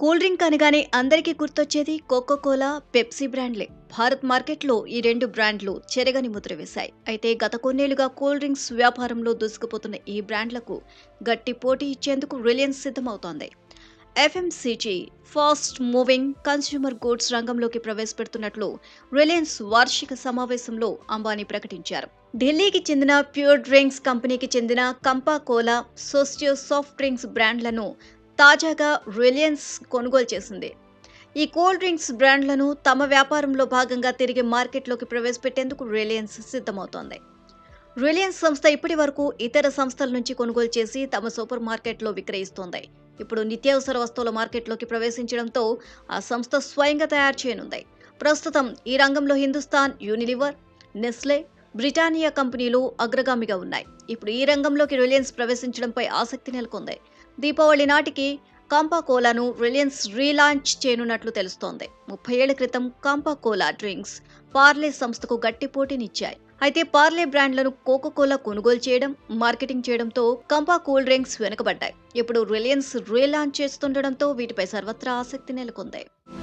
cool drink అనగానే అందరికీ గుర్తొచ్చేది కోకో కోలా పెప్సీ బ్రాండ్లే భారత్ మార్కెట్లో ఈ రెండు బ్రాండ్లు చెరగని ముద్ర వేశాయి అయితే గత కొన్నేళ్లుగా కూల్ డ్రింక్స్ వ్యాపారంలో దూసుకుపోతున్న ఈ బ్రాండ్లకు గట్టి పోటీ ఇచ్చేందుకు రిలయన్స్ సిద్ధమవుతోంది FMCG fast moving consumer goods రంగంలోకి ప్రవేశపెడుతున్నట్లు రిలయన్స్ వార్షిక సమావేశంలో అంబానీ ప్రకటించారు ఢిల్లీకి చెందిన ప్యూర్ డ్రింక్స్ కంపెనీకి చెందిన Campa Cola Sosyo soft drinks బ్రాండ్లను తాజాగా రిలయన్స్ కొనుగోలు చేసింది ఈ కూల్ డ్రింక్స్ బ్రాండ్లను తమ వ్యాపారంలో భాగంగా తిరిగి మార్కెట్లోకి ప్రవేశపెట్టేందుకు రిలయన్స్ సిద్ధమవుతోంది రిలయన్స్ సంస్థ ఇప్పటి వరకు ఇతర సంస్థల నుంచి కొనుగోలు చేసి తమ సూపర్ మార్కెట్లో విక్రయిస్తోంది ఇప్పుడు నిత్యావసర వస్తువుల మార్కెట్లోకి ప్రవేశించడంతో ఆ సంస్థ స్వయంగా తయారు చేయనుంది ప్రస్తుతం ఈ రంగంలో హిందుస్థాన్ యూనిలివర్ నెస్లే బ్రిటానియా కంపెనీలు అగ్రగామిగా ఉన్నాయి ఇప్పుడు ఈ రంగంలోకి రిలయన్స్ ప్రవేశించడంపై ఆసక్తి నెలకొంది దీపావళి నాటికి కాంపా కోలాను రిలయన్స్ రీలాంచ్ చేయనున్నట్లు తెలుస్తోంది ముప్పై ఏళ్ల క్రితం కాంపా కోలా డ్రింక్స్ పార్లే సంస్థకు గట్టి పోటీనిచ్చాయి అయితే పార్లే బ్రాండ్లను కోకో కోలా కొనుగోలు చేయడం మార్కెటింగ్ చేయడంతో కంపా కూల్ డ్రింక్స్ వెనుకబడ్డాయి ఇప్పుడు రిలయన్స్ రీలాంచ్ చేస్తుండటంతో వీటిపై సర్వత్రా ఆసక్తి నెలకొంది